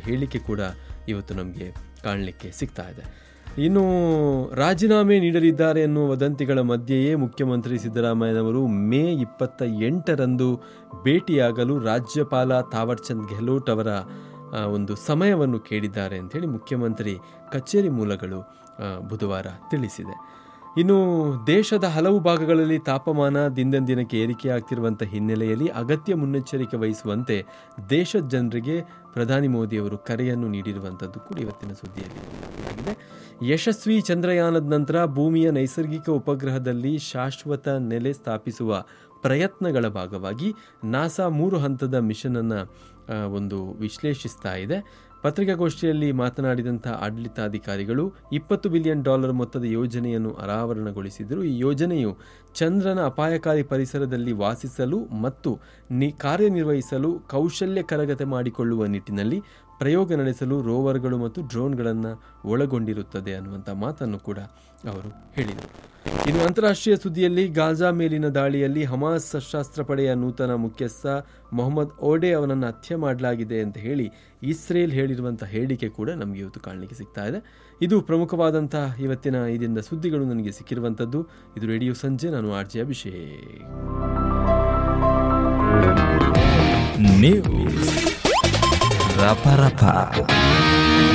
ಹೇಳಿಕೆ ಕೂಡ ಇವತ್ತು ನಮಗೆ ಕಾಣಲಿಕ್ಕೆ ಸಿಗ್ತಾ ಇದೆ ಇನ್ನು ರಾಜೀನಾಮೆ ನೀಡಲಿದ್ದಾರೆ ಎನ್ನುವ ವದಂತಿಗಳ ಮಧ್ಯೆಯೇ ಮುಖ್ಯಮಂತ್ರಿ ಸಿದ್ದರಾಮಯ್ಯನವರು ಮೇ ಇಪ್ಪತ್ತ ಎಂಟರಂದು ಭೇಟಿಯಾಗಲು ರಾಜ್ಯಪಾಲ ತಾವರ್ಚಂದ್ ಗೆಹ್ಲೋಟ್ ಅವರ ಆ, ಒಂದು ಸಮಯವನ್ನು ಕೇಳಿದ್ದಾರೆ ಅಂತೇಳಿ ಮುಖ್ಯಮಂತ್ರಿ ಕಚೇರಿ ಮೂಲಗಳು ಆ, ಬುಧವಾರ ತಿಳಿಸಿದೆ ಇನ್ನು ದೇಶದ ಹಲವು ಭಾಗಗಳಲ್ಲಿ ತಾಪಮಾನ ದಿನದಿಂದ ದಿನಕ್ಕೆ ಏರಿಕೆಯಾಗ್ತಿರುವಂಥ ಹಿನ್ನೆಲೆಯಲ್ಲಿ ಅಗತ್ಯ ಮುನ್ನೆಚ್ಚರಿಕೆ ವಹಿಸುವಂತೆ ದೇಶದ ಜನರಿಗೆ ಪ್ರಧಾನಿ ಮೋದಿಯವರು ಕರೆಯನ್ನು ನೀಡಿರುವಂಥದ್ದು ಕೂಡ ಇವತ್ತಿನ ಸುದ್ದಿಯಲ್ಲಿ ದಾಖಲಾಗಿದೆ ಯಶಸ್ವಿ ಚಂದ್ರಯಾನದ ನಂತರ ಭೂಮಿಯ ನೈಸರ್ಗಿಕ ಉಪಗ್ರಹದಲ್ಲಿ ಶಾಶ್ವತ ನೆಲೆ ಸ್ಥಾಪಿಸುವ ಪ್ರಯತ್ನಗಳ ಭಾಗವಾಗಿ ನಾಸಾ ಮೂರು ಹಂತದ ಮಿಷನ್ ಅನ್ನು ಒಂದು ವಿಶ್ಲೇಷಿಸ್ತಾ ಇದೆ ಪತ್ರಿಕಾಗೋಷ್ಠಿಯಲ್ಲಿ ಮಾತನಾಡಿದಂಥ ಆಡಳಿತಾಧಿಕಾರಿಗಳು ಇಪ್ಪತ್ತು ಬಿಲಿಯನ್ ಡಾಲರ್ ಮೊತ್ತದ ಯೋಜನೆಯನ್ನು ಅನಾವರಣಗೊಳಿಸಿದರು ಈ ಯೋಜನೆಯು ಚಂದ್ರನ ಅಪಾಯಕಾರಿ ಪರಿಸರದಲ್ಲಿ ವಾಸಿಸಲು ಮತ್ತು ನಿ ಕಾರ್ಯನಿರ್ವಹಿಸಲು ಕೌಶಲ್ಯ ಕರಗತ ಮಾಡಿಕೊಳ್ಳುವ ನಿಟ್ಟಿನಲ್ಲಿ ಪ್ರಯೋಗ ನಡೆಸಲು ರೋವರ್ಗಳು ಮತ್ತು ಡ್ರೋನ್ಗಳನ್ನು ಒಳಗೊಂಡಿರುತ್ತದೆ ಅನ್ನುವಂಥ ಮಾತನ್ನು ಕೂಡ ಅವರು ಹೇಳಿದರು ಇನ್ನು ಅಂತಾರಾಷ್ಟ್ರೀಯ ಸುದ್ದಿಯಲ್ಲಿ ಗಾಜಾ ಮೇಲಿನ ದಾಳಿಯಲ್ಲಿ ಹಮಾಸ್ ಸಶಸ್ತ್ರ ಪಡೆಯ ನೂತನ ಮುಖ್ಯಸ್ಥ ಮೊಹಮ್ಮದ್ ಓಡೆ ಅವನನ್ನು ಹತ್ಯೆ ಮಾಡಲಾಗಿದೆ ಅಂತ ಹೇಳಿ ಇಸ್ರೇಲ್ ಹೇಳಿರುವಂಥ ಹೇಳಿಕೆ ಕೂಡ ನಮಗೆ ಇವತ್ತು ಕಾಣಲಿಕ್ಕೆ ಸಿಗ್ತಾ ಇದೆ ಇದು ಪ್ರಮುಖವಾದಂಥ ಇವತ್ತಿನ ಇದರಿಂದ ಸುದ್ದಿಗಳು ನನಗೆ ಸಿಕ್ಕಿರುವಂಥದ್ದು ಇದು ರೇಡಿಯೋ ಸಂಜೆ ನಾನು ಆರ್ ಜೆ ಅಭಿಷೇಕ್ ನ್ಯೂಸ್ ರಪ ರಪ